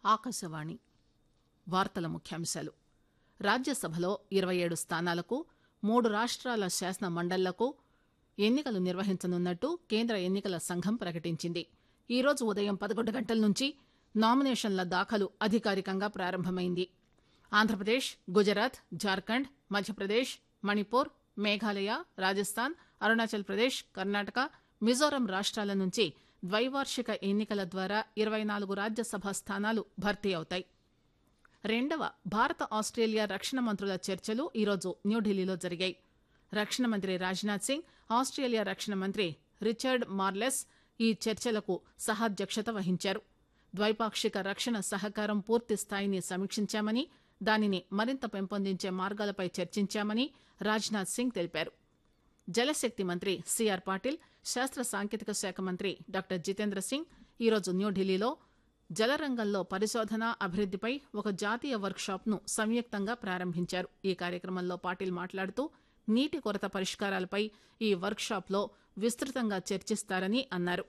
ఆకాశవాణి వార్తల ముఖ్యాంశాలు రాజ్యసభలో ఇరవై ఏడు స్థానాలకు మూడు రాష్ట్రాల శాసన మండళ్లకు ఎన్నికలు నిర్వహించనున్నట్టు కేంద్ర ఎన్నికల సంఘం ప్రకటించింది ఈ రోజు ఉదయం పదకొండు గంటల నుంచి నామినేషన్ల దాఖలు అధికారికంగా ప్రారంభమైంది ఆంధ్రప్రదేశ్ గుజరాత్ జార్ఖండ్ మధ్యప్రదేశ్ మణిపూర్ మేఘాలయ రాజస్థాన్ అరుణాచల్ ప్రదేశ్ కర్ణాటక మిజోరం రాష్ట్రాల నుంచి ద్వైవార్షిక ఎన్నికల ద్వారా ఇరవై నాలుగు రాజ్యసభ స్థానాలు భర్తీ అవుతాయి రెండవ భారత ఆస్ట్రేలియా రక్షణ మంత్రుల చర్చలు ఈరోజు న్యూఢిల్లీలో జరిగాయి రక్షణ మంత్రి రాజ్నాథ్ సింగ్ ఆస్ట్రేలియా రక్షణ మంత్రి రిచర్డ్ మార్లెస్ ఈ చర్చలకు సహాధ్యక్షత వహించారు ద్వైపాక్షిక రక్షణ సహకారం పూర్తి స్థాయిని సమీక్షించామని దానిని మరింత పెంపొందించే మార్గాలపై చర్చించామని రాజ్నాథ్ సింగ్ తెలిపారు జలశక్తి మంత్రి సిఆర్ పాటిల్ శాస్త్ర సాంకేతిక శాఖ మంత్రి డాక్టర్ జితేంద్ర సింగ్ ఈరోజు న్యూఢిల్లీలో జలరంగంలో పరిశోధన అభివృద్దిపై ఒక జాతీయ వర్క్ షాప్ ను సంయుక్తంగా ప్రారంభించారు ఈ కార్యక్రమంలో పాటిల్ మాట్లాడుతూ నీటి కొరత పరిష్కారాలపై ఈ వర్క్ షాప్ లో విస్తృతంగా చర్చిస్తారని అన్నారు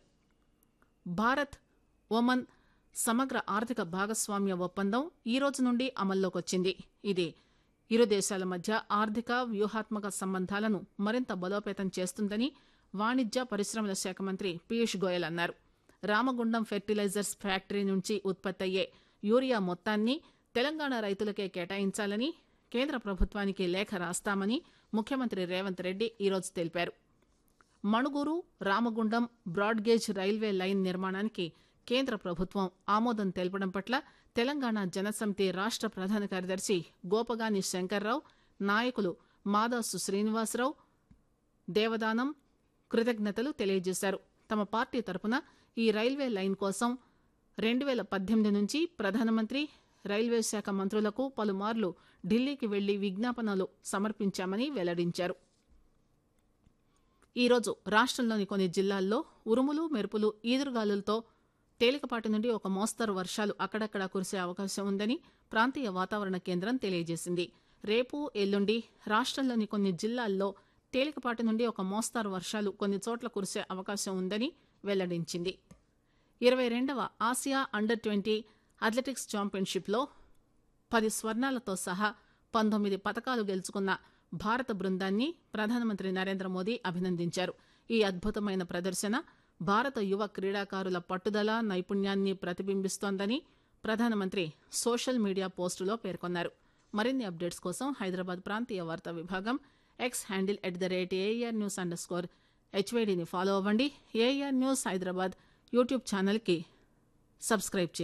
భారత్ ఒమన్ సమగ్ర ఆర్థిక భాగస్వామ్య ఒప్పందం ఈ రోజు నుండి అమల్లోకి వచ్చింది ఇది ఇరు దేశాల మధ్య ఆర్థిక వ్యూహాత్మక సంబంధాలను మరింత బలోపేతం చేస్తుందని వాణిజ్య పరిశ్రమల శాఖ మంత్రి పీయూష్ గోయల్ అన్నారు రామగుండం ఫెర్టిలైజర్స్ ఫ్యాక్టరీ నుంచి ఉత్పత్తి అయ్యే యూరియా మొత్తాన్ని తెలంగాణ రైతులకే కేటాయించాలని కేంద్ర ప్రభుత్వానికి లేఖ రాస్తామని ముఖ్యమంత్రి రేవంత్ రెడ్డి ఈరోజు తెలిపారు Manuguru Ramagundam broad gauge railway line నిర్మాణానికి కేంద్ర ప్రభుత్వం ఆమోదం తెలపడం పట్ల తెలంగాణ జనసమితి రాష్ట ప్రధాన కార్యదర్శి గోపగాని శంకర్రావు నాయకులు మాదాసు శ్రీనివాసరావు దేవదానం కృతజ్ఞతలు తెలియజేశారు తమ పార్టీ తరపున ఈ రైల్వే లైన్ కోసం రెండు వేల పద్దెనిమిది నుంచి ప్రధానమంత్రి రైల్వే శాఖ మంత్రులకు పలుమార్లు ఢిల్లీకి వెళ్లి విజ్ఞాపనలు సమర్పించామని వెల్లడించారు ఈరోజు రాష్టంలోని కొన్ని జిల్లాల్లో ఉరుములు మెరుపులు ఈదురుగాలులతో తేలికపాటి నుండి ఒక మోస్తరు వర్షాలు అక్కడక్కడా కురిసే అవకాశం ఉందని ప్రాంతీయ వాతావరణ కేంద్రం తెలియజేసింది రేపు ఎల్లుండి రాష్టంలోని కొన్ని జిల్లాల్లో తేలికపాటి నుండి ఒక మోస్తారు వర్షాలు కొన్ని చోట్ల కురిసే అవకాశం ఉందని వెల్లడించింది ఇరవై రెండవ ఆసియా అండర్ ట్వంటీ అథ్లెటిక్స్ ఛాంపియన్షిప్లో పది స్వర్ణాలతో సహా పంతొమ్మిది పతకాలు గెలుచుకున్న భారత బృందాన్ని ప్రధానమంత్రి నరేంద్ర మోదీ అభినందించారు ఈ అద్భుతమైన ప్రదర్శన భారత యువ క్రీడాకారుల పట్టుదల నైపుణ్యాన్ని ప్రతిబింబిస్తోందని ప్రధానమంత్రి సోషల్ మీడియా పోస్టులో పేర్కొన్నారు మరిన్ని అప్డేట్స్ కోసం హైదరాబాద్ ప్రాంతీయ వార్తా విభాగం X handle at the rate AIR news underscore హెచ్వైడీని ఫాలో అవ్వండి ఏఆర్ న్యూస్ హైదరాబాద్ యూట్యూబ్ ఛానల్కి సబ్స్క్రైబ్ చేయండి